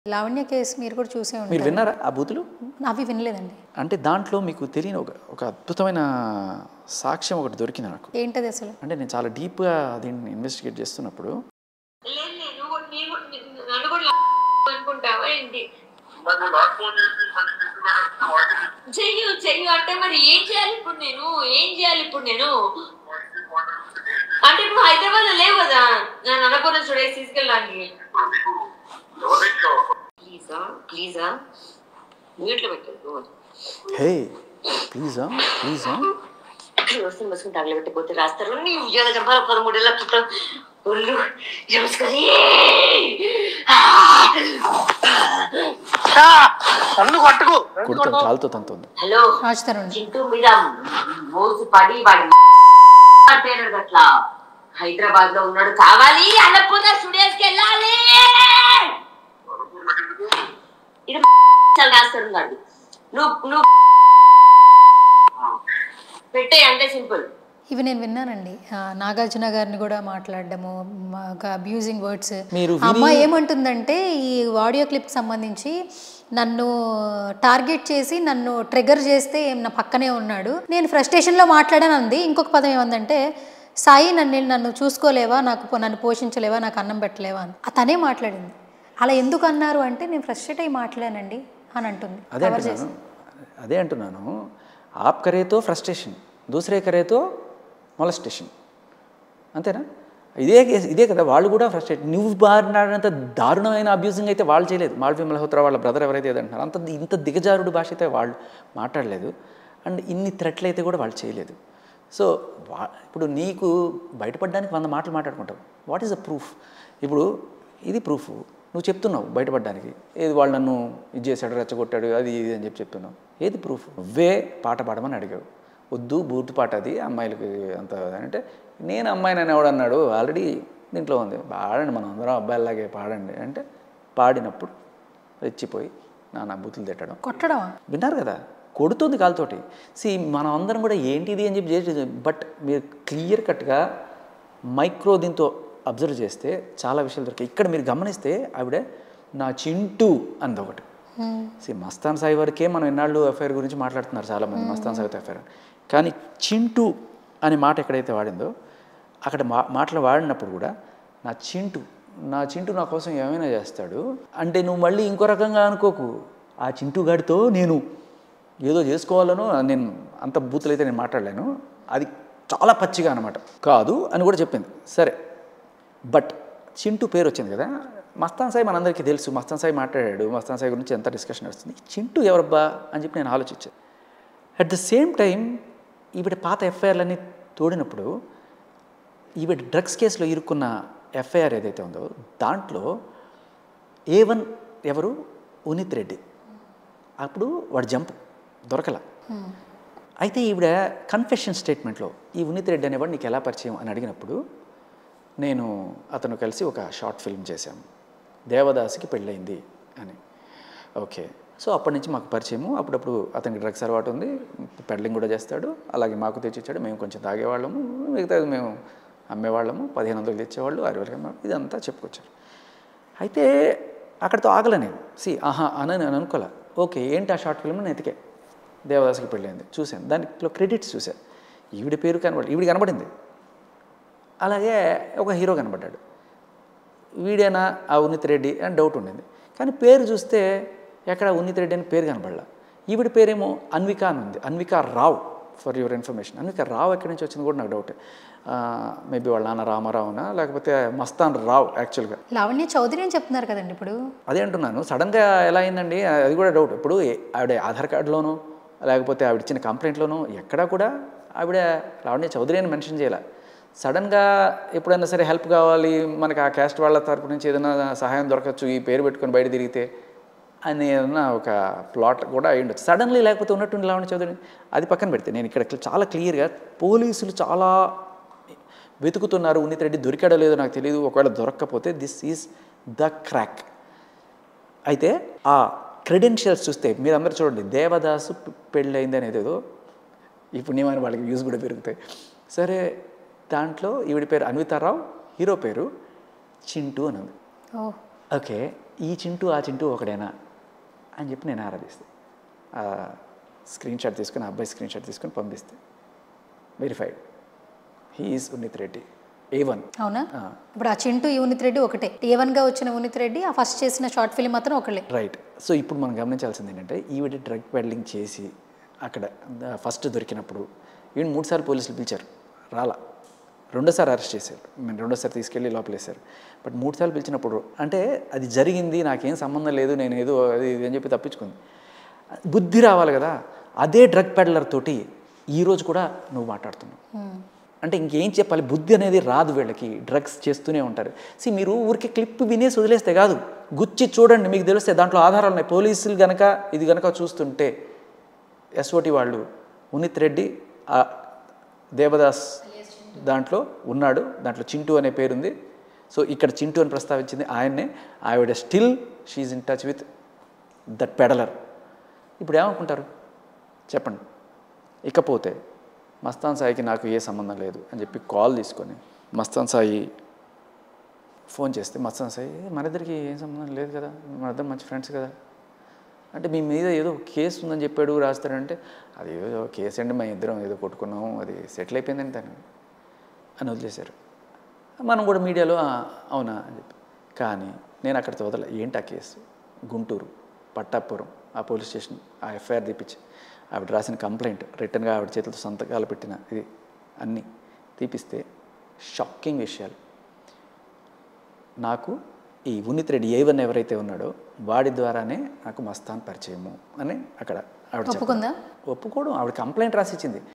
Lavanya case మీరు కూడా చూసే మీరు ఉంటారు విన్నారా ఆ బూతులు అవి వినలేదండి అంటే దాంట్లో మీకు తెలియని ఒక ఒక అద్భుతమైన సాక్ష్యం ఒకటి దొరికింది నాకు ఏంటది అసలు అంటే నేను చాలా డీప్గా దీన్ని ఇన్వెస్టిగేట్ చేస్తున్నప్పుడు లేదు నేను కూడా నీవు నన్ను కూడా అనుకుంటావా ఏంటి మరి నువ్వు నాకు ఫోన్ చేసి మళ్ళీ తిరిగి పెట్టాల్సిన వాడికి చెయ్యు చెయ్యు అంటే మరి ఏం చేయాలి ఇప్పుడు నేను ఏం చేయాలి ఇప్పుడు నేను వాడికి మాట్లాడుతుంటే అంటే ఇప్పుడు హైదరాబాద్ లో లేవు కదా నన్ను అన్నపూర్ణ స్టూడియోకి తీసుకెళ్ళడానికి ఇప్పుడు నీకు ఎవరికి ప్లీజా ప్లీజా మ్యూట్ లో పెట్టు హే ప్లీజా ప్లీజా వస్తుంది బస్సుకుని తగలబెట్టిపోతే రాస్తారు నీ ఉద్యోగ చంపాల పదమూడేళ్ళ క్రితం ఒళ్ళు నమస్కారం నన్ను కొట్టుకు కొడుతుంది కాలుతో తంతుంది హలో రాజుతారండి చింటూ మీద మోసి పడి వాడి అంటేనాడు అట్లా హైదరాబాద్ లో ఉన్నాడు కావాలి అన్నపూర్ణ స్టూడియోస్ కి వెళ్ళాలి ఇది చాలా రాస్తున్నాడు నువ్వు నువ్వు పెట్టే అంటే సింపుల్ ఇవి నేను విన్నానండి ఆ, నాగార్జున గారిని కూడా మాట్లాడడము అబ్యూజింగ్ వర్డ్స్ మీరు ఆ అమ్మాయి ఏమంటుందంటే ఈ ఆడియో క్లిప్ సంబంధించి నన్ను టార్గెట్ చేసి నన్ను ట్రిగర్ చేస్తే ఏం నా పక్కనే ఉన్నాడు నేను ఫ్రస్ట్రేషన్లో మాట్లాడాను అంది ఇంకొక పదం ఏమందంటే సాయి నన్ను నన్ను చూసుకోలేవా నాకు పో- నన్ను పోషించలేవా నాకు అన్నం పెట్టలేవా అని ఆ తనే మాట్లాడింది అలా ఎందుకు అన్నారు అంటే నేను ఫ్రస్ట్రేట్ అయ్యి మాట్లాడానండి అని అంటుంది అదే కవర్ చేసి అంటున్నాను అదే అంటున్నాను ఆప్ కరేతో ఫ్రస్ట్రేషన్ దూసరే కరేతో మొలస్టేషన్ అంతేనా ఇదే కేస్- ఇదే కదా వాళ్ళు కూడా ఫ్రస్ట్రేట్ నువ్వు మాట్లాడినంత దారుణమైన అబ్యూజింగ్ అయితే వాళ్ళు చేయలేదు మాల్వి మల్హోత్రా వాళ్ళ బ్రదర్ ఎవరైతే ఏదంటున్నారో అంత ఇంత దిగజారుడు భాష అయితే వాళ్ళు మాట్లాడలేదు అండ్ ఇన్ని థ్రెట్లు అయితే కూడా వాళ్ళు చేయలేదు సో వా ఇప్పుడు నీకు బయటపడడానికి వంద మాటలు మాట్లాడుకుంటావు వాట్ ఈస్ ద ప్రూఫ్ ఇప్పుడు ఇది ప్రూఫ్ నువ్వు చెప్తున్నావు బయటపడడానికి ఏది వాళ్ళు నన్ను ఇది చేశాడు రెచ్చగొట్టాడు అది ఇది అని చెప్పి చెప్తున్నావు ఏది ప్రూఫ్ నువ్వే పాట పాడమని అడిగావు వద్దు బూతు పాట అది అమ్మాయిలకి అంత అంటే నేను అమ్మాయిని అనేవాడు అన్నాడు ఆల్రెడీ దీంట్లో ఉంది పాడండి మనం అందరం అబ్బాయిలాగే పాడండి అంటే పాడినప్పుడు రెచ్చిపోయి నాన్న బూతులు తిట్టడం కొట్టడమా విన్నారు కదా కొడుతుంది కాలుతోటి సి మనం అందరం కూడా ఏంటిది అని చెప్పి చేసి బట్ మీరు క్లియర్ కట్గా మైక్రో దీంతో అబ్జర్వ్ చేస్తే చాలా విషయాలు దొరికాయి ఇక్కడ మీరు గమనిస్తే ఆవిడ నా చింటూ అంది ఒకటి సి మస్తాన్ సాయి వరకే మనం ఎన్నాళ్ళు ఎఫ్ఐఆర్ గురించి మాట్లాడుతున్నారు చాలామంది మస్తాన్ సాయితో ఎఫ్ఐఆర్ కానీ చింటూ అనే మాట ఎక్కడైతే వాడిందో అక్కడ మా మాటలు వాడినప్పుడు కూడా నా చింటూ నా చింటూ నా కోసం ఏమైనా చేస్తాడు అంటే నువ్వు మళ్ళీ ఇంకో రకంగా అనుకోకు ఆ చింటూ గాడితో నేను ఏదో చేసుకోవాలనో నేను అంత బూతులు అయితే నేను మాట్లాడలేను అది చాలా పచ్చిగా అనమాట కాదు అని కూడా చెప్పింది సరే బట్ చింటూ పేరు వచ్చింది కదా మస్తాన్ సాయి మనందరికీ తెలుసు మస్తాన్ సాయి మాట్లాడాడు మస్తాన్ సాయి గురించి ఎంత డిస్కషన్ వస్తుంది చింటూ ఎవరబ్బా అని చెప్పి నేను ఆలోచించాను అట్ ద సేమ్ టైం ఈవిడ పాత ఎఫ్ఐఆర్లన్నీ తోడినప్పుడు ఈవిడ డ్రగ్స్ కేసులో ఇరుక్కున్న ఎఫ్ఐఆర్ ఏదైతే ఉందో దాంట్లో ఏ వన్ ఎవరు ఉనిత్ రెడ్డి అప్పుడు వాడు జంప్ దొరకల అయితే ఈవిడ కన్ఫెషన్ స్టేట్మెంట్లో ఈ ఉనిత్ రెడ్డి అనేవాడు నీకు ఎలా పరిచయం అని అడిగినప్పుడు నేను అతను కలిసి ఒక షార్ట్ ఫిల్మ్ చేశాము దేవదాస్కి పెళ్ళయింది అని ఓకే సో అప్పటి నుంచి మాకు పరిచయము అప్పుడప్పుడు అతనికి డ్రగ్స్ అలవాటు ఉంది పెడ్లింగ్ కూడా చేస్తాడు అలాగే మాకు తెచ్చిచ్చాడు మేము కొంచెం తాగేవాళ్ళము మిగతా మేము అమ్మేవాళ్ళము పదిహేను వందలు తెచ్చేవాళ్ళు అరవై వేలకి అమ్మేవాళ్ళు ఇదంతా చెప్పుకొచ్చారు అయితే అక్కడితో ఆగల నేను సి ఆహా అని నేను అనుకోలే ఓకే ఏంటి ఆ షార్ట్ ఫిల్మ్ నేను ఎతికే దేవదాస్కి పెళ్ళైంది చూశాను దాంట్లో క్రెడిట్స్ చూశాను ఈవిడ పేరు కనబడి ఈవిడ కనబడింది అలాగే ఒక హీరో కనబడ్డాడు వీడేనా ఆ ఉన్నిత్ రెడ్డి అని డౌట్ ఉండింది కానీ పేరు చూస్తే ఎక్కడ ఉన్నిత్ రెడ్డి అని పేరు కనబడలా ఈవిడ పేరేమో అన్విక అని ఉంది Anvika Rao for your information Anvika Rao ఎక్కడి నుంచి వచ్చింది కూడా నాకు డౌట్ మేబీ వాళ్ళ నాన్న రామారావునా లేకపోతే మస్తాన్ రావ్ యాక్చువల్గా లావణ్య చౌదరి అని చెప్తున్నారు కదండి ఇప్పుడు అదే అంటున్నాను సడన్గా ఎలా అయిందండి అది కూడా డౌట్ ఇప్పుడు ఏ- ఆవిడ ఆధార్ కార్డులోనో లేకపోతే ఆవిడ ఇచ్చిన కంప్లైంట్లోనో ఎక్కడా కూడా ఆవిడ లావణ్య చౌదరి అని మెన్షన్ చేయాల సడన్గా ఎప్పుడైనా సరే హెల్ప్ కావాలి మనకి ఆ క్యాస్ట్ వాళ్ళ తరపు నుంచి ఏదైనా సహాయం దొరకచ్చు ఈ పేరు పెట్టుకొని బయట తిరిగితే అని ఏదన్నా ఒక ప్లాట్ కూడా అయి ఉండొచ్చు సడన్లీ లేకపోతే ఉన్నట్టుండి లావణ్య చౌదరి అది పక్కన పెడితే నేను ఇక్కడ చాలా క్లియర్గా పోలీసులు చాలా వెతుకుతున్నారు ఉన్నిత్ రెడ్డి దొరికాడో లేదో నాకు తెలియదు ఒకవేళ దొరక్కపోతే దిస్ ఈజ్ ద క్రాక్ అయితే ఆ క్రెడెన్షియల్స్ చూస్తే మీరందరూ చూడండి దేవదాసు పె- పెళ్ళయింది అనేది ఏదో ఇప్పుడు నేమని వాళ్ళకి వ్యూస్ కూడా పెరుగుతాయి సరే దాంట్లో ఈవిడ పేరు అన్వితారావు హీరో పేరు చింటూ అని ఉంది ఓ ఓకే ఈ చింటూ ఆ చింటూ ఒకడేనా అని చెప్పి నేను ఆరాధిస్తే ఆ స్క్రీన్ షాట్ తీసుకుని ఆ అబ్బాయి స్క్రీన్ షాట్ తీసుకుని పంపిస్తే verified he is Unnith Reddy A one అవునా ఇప్పుడు ఆ చింటూ ఈ ఉన్నిత్ రెడ్డి ఒకటే ఏ గా వచ్చిన ఉన్నిత్ రెడ్డి ఆ ఫస్ట్ చేసిన షార్ట్ ఫిల్మ్ మాత్రం ఒకళ్ళే రైట్ సో ఇప్పుడు మనం గమనించాల్సింది ఏంటంటే ఈవిడ డ్రగ్ పెడ్లింగ్ చేసి అక్కడ ఫస్ట్ దొరికినప్పుడు ఈవిడ మూడుసార్లు పోలీసులు పిలిచారు రాలా రెండోసారి అరెస్ట్ చేశారు మేము రెండోసారి తీసుకెళ్ళి లోపలేశారు బట్ మూడుసార్లు పిలిచినప్పుడు అంటే అది జరిగింది నాకేం సంబంధం లేదు నేను ఏదో అది ఇది అని చెప్పి తప్పించుకుంది బుద్ధి రావాలి కదా అదే డ్రగ్ పెడ్లర్ తోటి ఈరోజు కూడా నువ్వు మాట్లాడుతున్నావు అంటే ఇంకేం చెప్పాలి బుద్ధి అనేది రాదు వీళ్ళకి డ్రగ్స్ చేస్తూనే ఉంటారు సి మీరు ఊరికి క్లిప్ వినేసి వదిలేస్తే కాదు గుచ్చి చూడండి మీకు తెలిస్తే దాంట్లో ఆధారాలు ఉన్నాయి పోలీసులు గనక ఇది గనక చూస్తుంటే ఎస్ఓటి వాళ్ళు ఉనిత్ రెడ్డి ఆ దేవదాస్ దాంట్లో ఉన్నాడు దాంట్లో చింటూ అనే పేరుంది సో ఇక్కడ చింటూ అని ప్రస్తావించింది ఆయన్నే ఆవిడ still she is in touch with that peddler ఇప్పుడు ఏమనుకుంటారు చెప్పండి ఇకపోతే మస్తాన్ సాయికి నాకు ఏ సంబంధం లేదు అని చెప్పి కాల్ తీసుకొని మస్తాన్ సాయి ఫోన్ చేస్తే మస్తాన్ సాయి "ఏ, మన ఇద్దరికి ఏం సంబంధం లేదు కదా మన ఇద్దరు మంచి ఫ్రెండ్స్ కదా అంటే మీ మీద ఏదో కేసు ఉందని చెప్పాడు రాస్తారంటే అది ఏదో కేసు అండి మేము ఇద్దరం ఏదో కొట్టుకున్నాము అది సెటిల్ అయిపోయిందని తను అని వదిలేశారు మనం కూడా మీడియాలో "ఆ, అవునా అని చెప్పి కానీ నేను అక్కడితో వదల ఏంటి ఆ కేసు గుంటూరు పట్టాపురం ఆ పోలీస్ స్టేషన్ ఆ ఎఫ్ఐఆర్ తీపిచ్చి ఆవిడ రాసిన కంప్లైంట్ రిటర్న్గా ఆవిడ చేతులతో సంతకాలు పెట్టిన ఇది అన్నీ తీపిస్తే షాకింగ్ విషయాలు నాకు ఈ ఉన్నిత్ రెడ్డి ఏ వన్ ఎవరైతే ఉన్నాడో వాడి ద్వారానే నాకు మస్తాన్ పరిచయము అని అక్కడ ఆవిడ చెప్పడం. ఒప్పుకుందా ఒప్పుకోవడం ఆవిడ కంప్లైంట్ రాసి ఇచ్చింది